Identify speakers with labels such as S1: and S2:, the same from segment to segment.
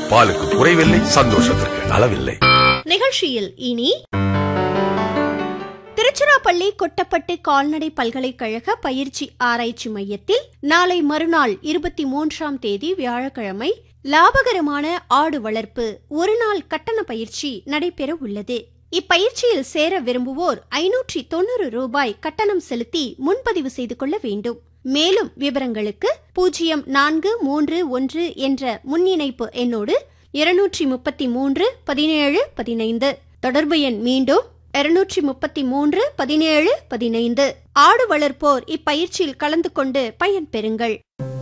S1: பாலுக்கு குறைவில்லை சந்தோஷத்திற்கு அளவில்லை
S2: நிகழ்ச்சியில் இனி திருச்சிராப்பள்ளி கொட்டப்பட்டு கால்நடை பல்கலைக்கழக பயிற்சி ஆராய்ச்சி மையத்தில் நாளை மறுநாள் இருபத்தி மூன்றாம் தேதி வியாழக்கிழமை லாபகரமான ஆடு வளர்ப்பு ஒருநாள் கட்டண பயிற்சி நடைபெற உள்ளது இப்பயிற்சியில் சேர விரும்புவோர் ஐநூற்றி தொண்ணூறு ரூபாய் கட்டணம் செலுத்தி முன்பதிவு செய்து கொள்ள வேண்டும் மேலும் விவரங்களுக்கு பூஜ்ஜியம் நான்கு மூன்று ஒன்று என்ற முன்னிணைப்பு எண்ணோடு இருநூற்றி முப்பத்தி மூன்று பதினேழு பதினைந்து தொடர்பு எண் மீண்டும் இருநூற்றி முப்பத்தி மூன்று பதினேழு பதினைந்து ஆடு வளர்ப்போர் இப்பயிற்சியில் கலந்து கொண்டு பயன்பெறுங்கள்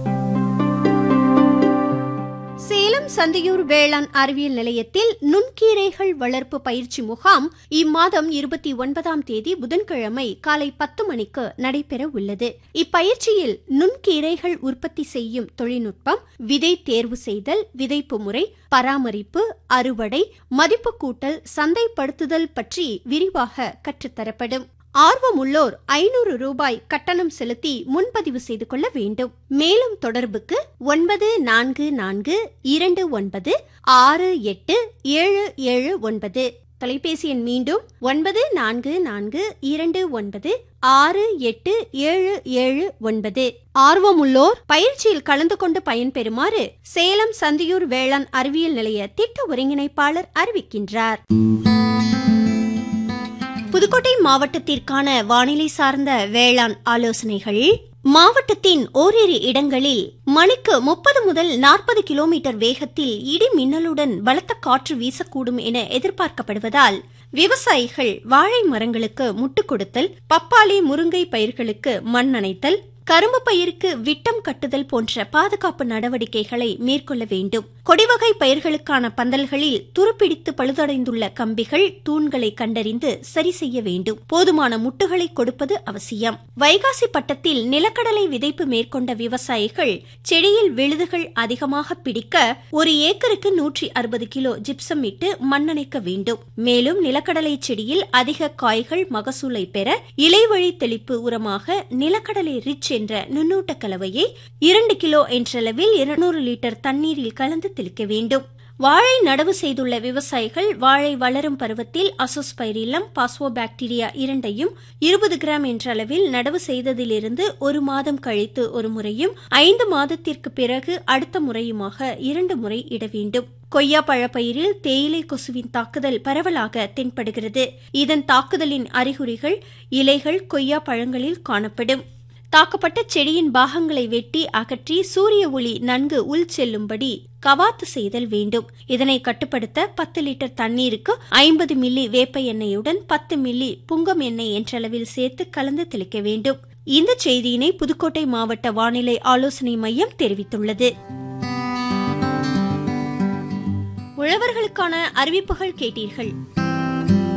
S2: சேலம் சந்தியூர் வேளாண் அறிவியல் நிலையத்தில் நுண்கீரைகள் வளர்ப்பு பயிற்சி முகாம் இம்மாதம் இருபத்தி ஒன்பதாம் தேதி புதன்கிழமை காலை பத்து மணிக்கு நடைபெற உள்ளது இப்பயிற்சியில் நுண்கீரைகள் உற்பத்தி செய்யும் தொழில்நுட்பம் விதை தேர்வு செய்தல் விதைப்பு முறை பராமரிப்பு அறுவடை மதிப்பு கூட்டல் சந்தைப்படுத்துதல் பற்றி விரிவாக கற்றுத்தரப்படும் ஆர்வமுள்ளோர் ஐநூறு ரூபாய் கட்டணம் செலுத்தி முன்பதிவு செய்து கொள்ள வேண்டும் மேலும் தொடர்புக்கு ஒன்பது நான்கு நான்கு இரண்டு ஒன்பது ஆறு எட்டு ஏழு ஏழு ஒன்பது தொலைபேசி எண் மீண்டும் ஒன்பது நான்கு நான்கு இரண்டு ஒன்பது ஆறு எட்டு ஏழு ஏழு ஒன்பது ஆர்வமுள்ளோர் பயிற்சியில் கலந்து கொண்டு பயன்பெறுமாறு சேலம் சந்தியூர் வேளாண் அறிவியல் நிலைய திட்ட ஒருங்கிணைப்பாளர் அறிவிக்கின்றார் புதுக்கோட்டை மாவட்டத்திற்கான வானிலை சார்ந்த வேளாண் ஆலோசனைகள் மாவட்டத்தின் ஓரிரு இடங்களில் மணிக்கு முப்பது முதல் நாற்பது கிலோமீட்டர் வேகத்தில் இடி மின்னலுடன் பலத்த காற்று வீசக்கூடும் என எதிர்பார்க்கப்படுவதால் விவசாயிகள் வாழை மரங்களுக்கு முட்டுக் கொடுத்தல் பப்பாளி முருங்கை பயிர்களுக்கு மண் அணைத்தல் கரும்பு பயிருக்கு விட்டம் கட்டுதல் போன்ற பாதுகாப்பு நடவடிக்கைகளை மேற்கொள்ள வேண்டும் கொடிவகை பயிர்களுக்கான பந்தல்களில் துருப்பிடித்து பழுதடைந்துள்ள கம்பிகள் தூண்களை கண்டறிந்து சரி செய்ய வேண்டும் போதுமான முட்டுகளை கொடுப்பது அவசியம் வைகாசி பட்டத்தில் நிலக்கடலை விதைப்பு மேற்கொண்ட விவசாயிகள் செடியில் விழுதுகள் அதிகமாக பிடிக்க ஒரு ஏக்கருக்கு நூற்றி அறுபது கிலோ ஜிப்சம் இட்டு மண்ணணைக்க வேண்டும் மேலும் நிலக்கடலை செடியில் அதிக காய்கள் மகசூலை பெற இலைவழி தெளிப்பு உரமாக நிலக்கடலை ரிச் என்ற நுண்ணூட்ட கலவையை இரண்டு கிலோ என்றளவில் இருநூறு லிட்டர் தண்ணீரில் கலந்து தெளிக்க வேண்டும் வாழை நடவு செய்துள்ள விவசாயிகள் வாழை வளரும் பருவத்தில் அசோஸ்பைரிலம் பாஸ்வோபாக்டீரியா இரண்டையும் இருபது கிராம் என்ற அளவில் நடவு செய்ததிலிருந்து ஒரு மாதம் கழித்து ஒரு முறையும் ஐந்து மாதத்திற்கு பிறகு அடுத்த முறையுமாக இரண்டு முறை இட வேண்டும் கொய்யா பழப்பயிரில் தேயிலை கொசுவின் தாக்குதல் பரவலாக தென்படுகிறது இதன் தாக்குதலின் அறிகுறிகள் இலைகள் கொய்யா பழங்களில் காணப்படும் தாக்கப்பட்ட செடியின் பாகங்களை வெட்டி அகற்றி சூரிய ஒளி நன்கு உள் செல்லும்படி கவாத்து செய்தல் வேண்டும் இதனை கட்டுப்படுத்த பத்து லிட்டர் தண்ணீருக்கு ஐம்பது மில்லி வேப்ப எண்ணெயுடன் பத்து மில்லி புங்கம் எண்ணெய் என்றளவில் சேர்த்து கலந்து தெளிக்க வேண்டும் இந்த செய்தியினை புதுக்கோட்டை மாவட்ட வானிலை ஆலோசனை மையம் தெரிவித்துள்ளது உழவர்களுக்கான அறிவிப்புகள் கேட்டீர்கள்